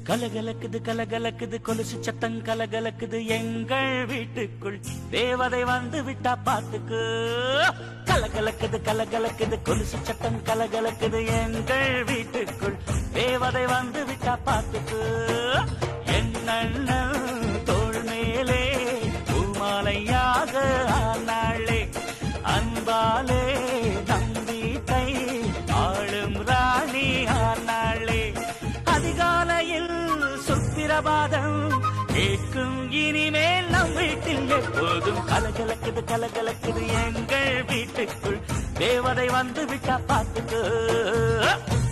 கலகலக்குது கலகலக்குது கொலுசு சத்தம் கலகலக்குது எங்கள் வீட்டுக்குள் தேவதை வந்து விட்டா பாத்துக்கு கலகலக்குது கலகலக்குது கொலுசு சத்தம் கலகலக்குது எங்கள் வீட்டுக்குள் தேவதை வந்து விட்டா பாத்துக்கு என்னண்ணன் தோள் மேலே பூமாலையாக ஆனாளே அன்பாலே நம்பிக்கை ஆளும் ராணி ஆனாளே அதிகாலையில் சுப்பிரபாதம் கேட்கும் இனிமேல் நம் வீட்டில் எப்போதும் கலகலக்குது கலகலக்குது எங்கள் வீட்டுக்குள் தேவதை வந்து விட்டா பார்த்துக்கு